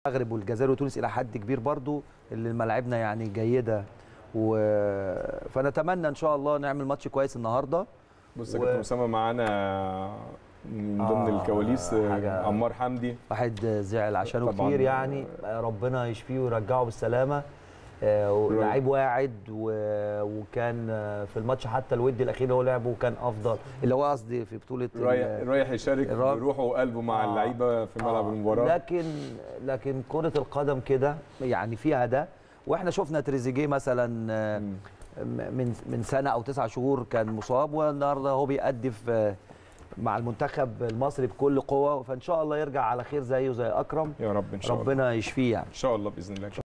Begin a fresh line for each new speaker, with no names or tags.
المغرب والجزائر وتونس الى حد كبير برضو اللي ملاعبنا يعني جيده و... فنتمنى ان شاء الله نعمل ماتش كويس النهارده
بص يا
و-
كابتن اسامه معانا من ضمن
آه،
الكواليس آه،
حاجة-
عمار حمدي
واحد زعل عشانه
طبعاً.
كتير يعني ربنا يشفيه ويرجعه بالسلامه آه، ولاعيب واعد و- وكان آه، في الماتش حتى الودي الاخير اللي هو لعبه كان افضل اللي هو قصدي في بطوله ال-
رايح رايح يشارك
الراب-
بروحه وقلبه مع
آه.
اللعيبه في ملعب
آه،
المباراه
لكن لكن كره القدم كده يعني فيها ده واحنا شفنا تريزيجيه مثلا آه،
مم.
من من سنه او تسعة شهور كان مصاب والنهارده هو بيأدي في مع المنتخب المصري بكل قوه فان شاء الله يرجع على خير زيه زي اكرم
يا رب ان شاء الله
ربنا يشفيه يعني
ان شاء الله باذن الله